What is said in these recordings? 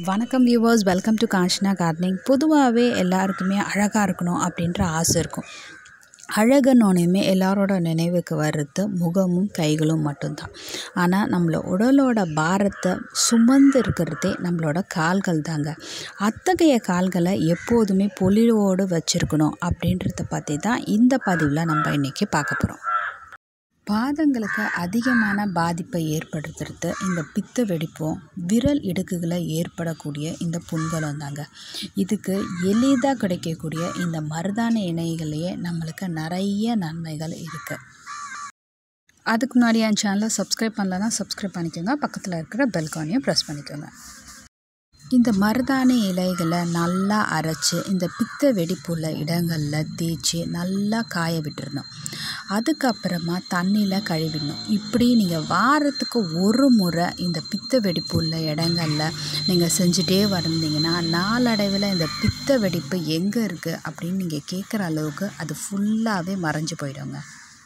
வணக்கம் viewers welcome to Kanchana gardening பொதுவாகவே எல்லாருக்குமே அழகாக இருக்கணும் அப்படின்ற ஆசை இருக்கும் அழகுன்னொன்னையுமே எல்லாரோட நினைவுக்கு வர்றது முகமும் கைகளும் மட்டும்தான் ஆனால் நம்மள உடலோட பாரத்தை சுமந்து இருக்கிறதே நம்மளோட கால்கள் தாங்க அத்தகைய கால்களை எப்போதுமே பொலிவோடு வச்சுருக்கணும் அப்படின்றத பற்றி தான் இந்த பதிவில் நம்ம இன்றைக்கி பார்க்க போகிறோம் பாதங்களுக்கு அதிகமான பாதிப்பை ஏற்படுத்துறது இந்த பித்த வெடிப்பும் விரல் இடுக்குகளை ஏற்படக்கூடிய இந்த புண்களும் தாங்க இதுக்கு எளிதாக கிடைக்கக்கூடிய இந்த மருதாணி இணைகளையே நம்மளுக்கு நிறைய நன்மைகள் இருக்குது அதுக்கு முன்னாடி என் சேனலை சப்ஸ்கிரைப் பண்ணலன்னா சப்ஸ்கிரைப் பண்ணிக்கோங்க பக்கத்தில் இருக்கிற பெல்கானையும் ப்ரெஸ் பண்ணிக்கோங்க இந்த மருதாணி இலைகளை நல்லா அரைச்சி இந்த பித்த வெடிப்புள்ள இடங்களில் தேய்ச்சி நல்லா காய விட்டுறணும் அதுக்கப்புறமா தண்ணியில் கழுவிடணும் இப்படி நீங்கள் வாரத்துக்கு ஒரு முறை இந்த பித்த வெடிப்பு உள்ள இடங்களில் நீங்கள் செஞ்சுட்டே வந்தீங்கன்னா நாளடைவில் இந்த பித்த வெடிப்பு எங்கே இருக்குது அப்படின்னு நீங்கள் கேட்குற அளவுக்கு அது ஃபுல்லாகவே மறைஞ்சு போயிடுங்க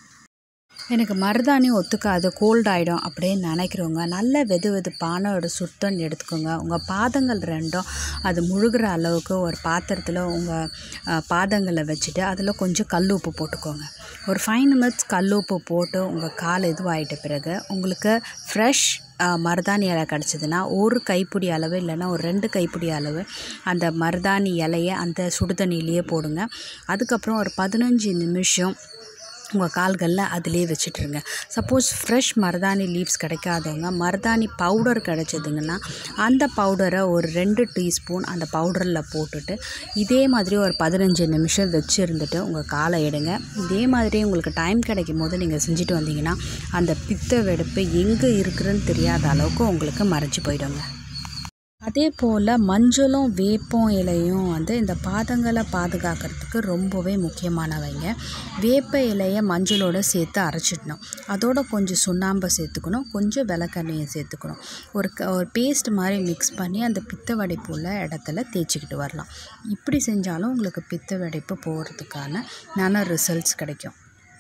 எனக்கு மருதாணி ஒத்துக்காது கோல்ட் ஆகிடும் அப்படின்னு நினைக்கிறவங்க நல்ல வெது வெதுப்பான ஒரு சுத்தம் எடுத்துக்கோங்க உங்கள் பாதங்கள் ரெண்டும் அது முழுகிற அளவுக்கு ஒரு பாத்திரத்தில் உங்கள் பாதங்களை வச்சுட்டு அதில் கொஞ்சம் கல் உப்பு போட்டுக்கோங்க ஒரு ஃபைவ் மினிட்ஸ் கல் உப்பு போட்டு உங்கள் கால் இதுவாகிட்ட பிறகு உங்களுக்கு ஃப்ரெஷ் மருதாணி இலை கிடச்சிதுன்னா ஒரு கைப்பிடி அளவு இல்லைன்னா ஒரு ரெண்டு கைப்பிடி அளவு அந்த மருதாணி இலையை அந்த சுடுதண்ணிலேயே போடுங்க அதுக்கப்புறம் ஒரு பதினஞ்சு நிமிஷம் உங்கள் கால்களில் அதிலே வச்சுட்ருங்க சப்போஸ் ஃப்ரெஷ் மருதாணி லீவ்ஸ் கிடைக்காதவங்க மருதாணி பவுடர் கிடச்சிதுங்கன்னா அந்த பவுடரை ஒரு ரெண்டு டீஸ்பூன் அந்த பவுடரில் போட்டுட்டு இதே மாதிரி ஒரு பதினஞ்சு நிமிஷம் வச்சு இருந்துட்டு உங்கள் காலை எடுங்க இதே மாதிரி உங்களுக்கு டைம் கிடைக்கும் போது நீங்கள் செஞ்சுட்டு வந்தீங்கன்னா அந்த பித்த வெடிப்பு எங்கே இருக்குதுன்னு தெரியாத அளவுக்கு உங்களுக்கு மறைச்சி போயிடுங்க அதே போல் மஞ்சளும் வேப்பம் இலையும் வந்து இந்த பாதங்களை பாதுகாக்கிறதுக்கு ரொம்பவே முக்கியமானவைங்க வேப்ப இலையை மஞ்சளோடு சேர்த்து அரைச்சிடணும் அதோட கொஞ்சம் சுண்ணாம்பை சேர்த்துக்கணும் கொஞ்சம் விளக்கெண்ணையும் சேர்த்துக்கணும் ஒரு க ஒரு பேஸ்ட் மாதிரி மிக்ஸ் பண்ணி அந்த பித்த வெடிப்பு உள்ள இடத்துல தேய்ச்சிக்கிட்டு வரலாம் இப்படி செஞ்சாலும் உங்களுக்கு பித்த வெடிப்பு போகிறதுக்கான நல்ல ரிசல்ட்ஸ் கிடைக்கும்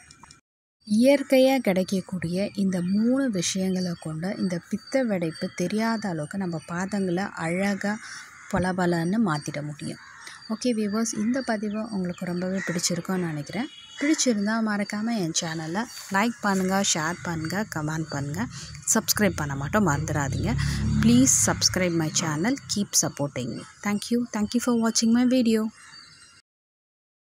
இயற்கையாக கிடைக்கக்கூடிய இந்த மூணு விஷயங்களை கொண்ட இந்த பித்த வெடைப்பு தெரியாத அளவுக்கு நம்ம பாதங்களை அழகாக பளபளன்னு மாற்றிட முடியும் ஓகே வியூவர்ஸ் இந்த பதிவு உங்களுக்கு ரொம்பவே பிடிச்சிருக்கும்னு நினைக்கிறேன் பிடிச்சிருந்தால் மறக்காமல் என் சேனலை லைக் பண்ணுங்கள் ஷேர் பண்ணுங்கள் கமெண்ட் பண்ணுங்கள் சப்ஸ்கிரைப் பண்ண மட்டும் மறந்துடாதீங்க please subscribe my channel keep supporting me thank you thank you for வாட்சிங் மை வீடியோ